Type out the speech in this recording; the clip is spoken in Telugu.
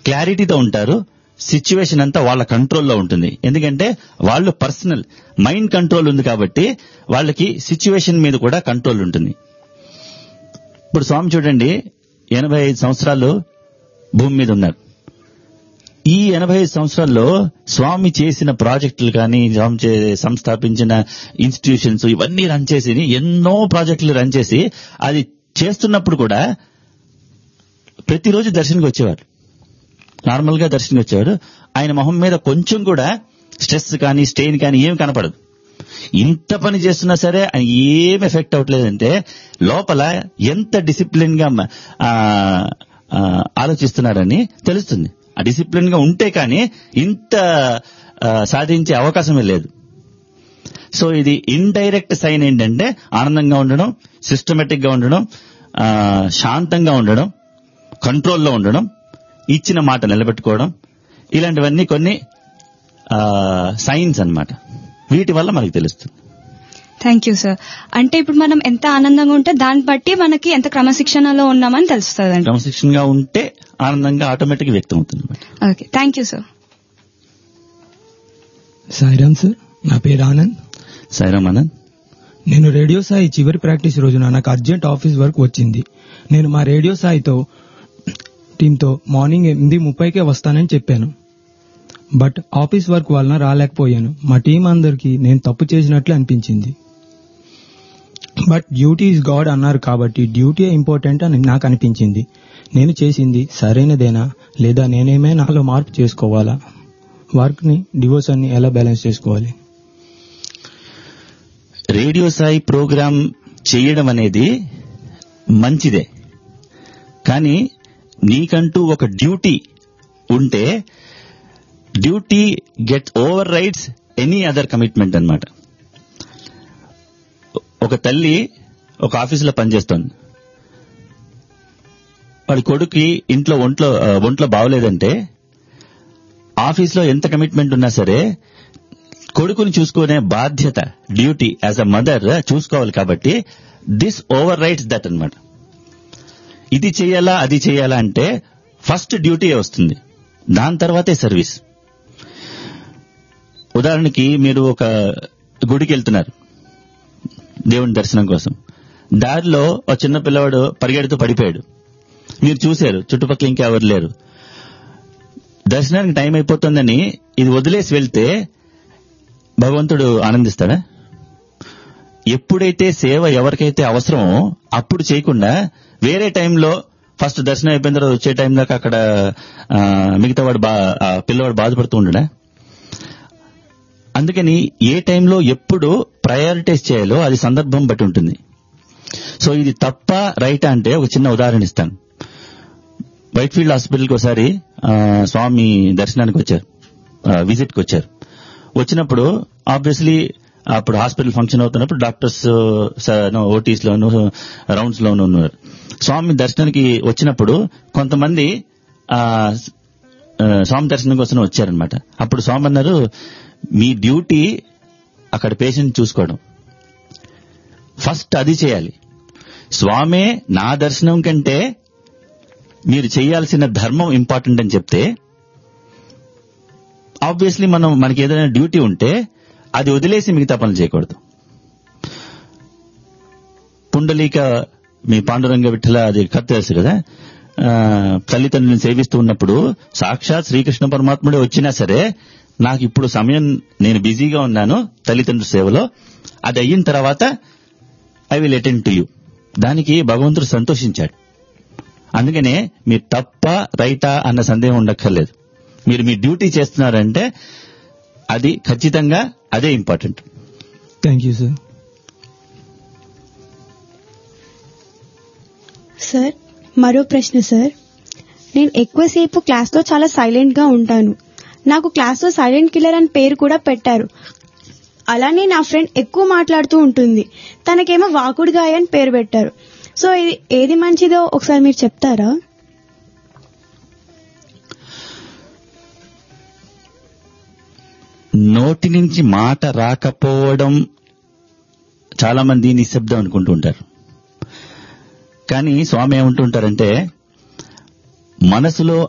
క్లారిటీతో ఉంటారు సిచ్యువేషన్ అంతా వాళ్ళ కంట్రోల్లో ఉంటుంది ఎందుకంటే వాళ్ళు పర్సనల్ మైండ్ కంట్రోల్ ఉంది కాబట్టి వాళ్ళకి సిచ్యువేషన్ మీద కూడా కంట్రోల్ ఉంటుంది ఇప్పుడు స్వామి చూడండి ఎనభై ఐదు సంవత్సరాలు భూమి మీద ఉన్నారు ఈ ఎనభై ఐదు సంవత్సరాల్లో స్వామి చేసిన ప్రాజెక్టులు కానీ స్వామి చే- సంస్థాపించిన ఇన్స్టిట్యూషన్స్ ఇవన్నీ రన్ చేసి ఎన్నో ప్రాజెక్టులు రన్ చేసి అది చేస్తున్నప్పుడు కూడా ప్రతిరోజు దర్శనకి వచ్చేవారు నార్మల్ గా దర్శనకి వచ్చేవాడు ఆయన మొహం మీద కొంచెం కూడా స్ట్రెస్ కానీ స్టెయిన్ కానీ ఏం కనపడదు ఇంత పని చేస్తున్నా సరే ఆయన ఏం ఎఫెక్ట్ అవ్వట్లేదంటే లోపల ఎంత డిసిప్లిన్ గా మ- ఆ, ఆ, ఆలోచిస్తున్నారని తెలుస్తుంది ఆ డిసిప్లిన్ గా ఉంటే కానీ ఇంత ఆ, సాధించే అవకాశమే లేదు సో ఇది ఇండైరెక్ట్ సైన్ ఏంటంటే ఆనందంగా ఉండడం సిస్టమేటిక్ గా ఉండడం ఆ, శాంతంగా ఉండడం కంట్రోల్లో ఉండడం ఇచ్చిన మాట నిలబెట్టుకోవడం ఇలాంటివన్నీ కొన్ని సైన్స్ అన్నమాట వీటి వల్ల మనకు తెలుస్తుంది థ్యాంక్ యూ సార్ అంటే ఇప్పుడు మనం ఎంత ఆనందంగా ఉంటే దాన్ని బట్టి మనకి ఎంత క్రమశిక్షణలో ఉన్నామని తెలుస్తుంది అండి క్రమశిక్షణగా ఉంటే ఆనందంగా ఆటోమేటిక్ వ్యక్తం అవుతుంది అన్నమాట okay thank you sir Sairam sir నా పేరు ఆనంద్ సైరామ్ ఆనంద్ నేను రేడియో సాయి చివరి ప్రాక్టీస్ రోజున నాకు అర్జెంట్ ఆఫీస్ వర్క్ వచ్చింది నేను మా రేడియో సాయితో టీంతో మార్నింగ్ ఎనిమిది ముప్పైకే వస్తానని చెప్పాను బట్ ఆఫీస్ వర్క్ వలన రాలేకపోయాను మా టీం అందరికీ నేను తప్పు చేసినట్లు అనిపించింది బట్ డ్యూటీ ఇస్ గాడ్ అన్నారు కాబట్టి డ్యూటీ ఇంపార్టెంట్ అని నాకు అనిపించింది నేను చేసింది సరైనదేనా లేదా నేనేమే నాలో మార్పు చేసుకోవాలా వర్క్ ని డివోషన్ ని ఎలా బ్యాలెన్స్ చేసుకోవాలి రేడియో సాయి ప్రోగ్రాం చేయడం అనేది మంచిదే కానీ నీకంటూ ఒక డ్యూటీ ఉంటే duty get over rides any other commitment అన్నమాట ఒక తల్లి ఒక ఆఫీసులో పనిచేస్తోంది వాడి కొడుకు ఇంట్లో ఒంట్లో ఆ, ఒంట్లో బాగోలేదంటే ఆఫీస్లో ఎంత కమిట్మెంట్ ఉన్నా సరే కొడుకుని చూసుకునే బాధ్యత డ్యూటీ యాజ్ అ మదర్ చూసుకోవాలి కాబట్టి దిస్ ఓవర్ రైట్స్ దట్ అన్నమాట ఇది చేయాలా అది చేయాలా అంటే ఫస్ట్ డ్యూటీ వస్తుంది దాని తర్వాతే సర్వీస్ ఉదాహరణకి మీరు ఒక గుడికి వెళ్తున్నారు దేవుని దర్శనం కోసం దారిలో ఒక చిన్న పిల్లవాడు పరిగెడుతూ పడిపోయాడు మీరు చూశారు చుట్టుపక్కల ఇంకెవరు లేరు దర్శనానికి టైం అయిపోతుందని ఇది వదిలేసి వెళ్తే భగవంతుడు ఆనందిస్తాడా ఎప్పుడైతే సేవ ఎవరికైతే అవసరమో అప్పుడు చేయకుండా వేరే టైంలో ఫస్ట్ దర్శనం అయిపోయిన తర్వాత వచ్చే టైం దాకా అక్కడ ఆ, మిగతా వాడు బా ఆ పిల్లవాడు బాధపడుతూ ఉండడా అందుకని ఏ టైంలో ఎప్పుడు ప్రయారిటైజ్ చేయాలో అది సందర్భం బట్టి ఉంటుంది సో ఇది తప్ప రైట్ అంటే ఒక చిన్న ఉదాహరణ ఇస్తాను వైట్ ఫీల్డ్ హాస్పిటల్కి ఒకసారి ఆ, స్వామి దర్శనానికి వచ్చారు విజిట్ కి వచ్చారు వచ్చినప్పుడు ఆబ్వియస్లీ అప్పుడు హాస్పిటల్ ఫంక్షన్ అవుతున్నప్పుడు డాక్టర్స్ ఓటీస్ లోను రౌండ్స్ లోను ఉన్నారు స్వామి దర్శనానికి వచ్చినప్పుడు కొంతమంది ఆ, ఆ, స్వామి దర్శనం కోసం వచ్చారనమాట అప్పుడు స్వామి అన్నారు మీ డ్యూటీ అక్కడ పేషెంట్ చూసుకోవడం ఫస్ట్ అది చేయాలి స్వామే నా దర్శనం కంటే మీరు చేయాల్సిన ధర్మం ఇంపార్టెంట్ అని చెప్తే ఆబ్వియస్లీ మనం మనకి ఏదైనా డ్యూటీ ఉంటే అది వదిలేసి మిగతా పనులు చేయకూడదు పుండలీక మీ పాండురంగ విఠల అది కథ తెలుసు కదా ఆ, తల్లిదండ్రులను సేవిస్తూ ఉన్నప్పుడు సాక్షాత్ శ్రీకృష్ణ పరమాత్ముడే వచ్చినా సరే నాకు ఇప్పుడు సమయం నేను బిజీగా ఉన్నాను తల్లిదండ్రుల సేవలో అది అయిన తర్వాత I will attend to you దానికి భగవంతుడు సంతోషించాడు అందుకనే మీరు తప్ప రైటా అన్న సందేహం ఉండక్కర్లేదు మీరు మీ డ్యూటీ చేస్తున్నారంటే అది ఖచ్చితంగా అదే important thank you sir sir మరో ప్రశ్న సార్ నేను ఎక్కువసేపు క్లాస్లో చాలా సైలెంట్ గా ఉంటాను నాకు క్లాస్లో సైలెంట్ కిల్లర్ అని పేరు కూడా పెట్టారు అలానే నా ఫ్రెండ్ ఎక్కువ మాట్లాడుతూ ఉంటుంది తనకేమో వాకుడుగాయ అని పేరు పెట్టారు సో ఇది ఏది మంచిదో ఒకసారి మీరు చెప్తారా నోటి నుంచి మాట రాకపోవడం చాలా మంది నిశ్శబ్దం అనుకుంటూ ఉంటారు కానీ స్వామి ఏమంటుంటారంటే మనసులో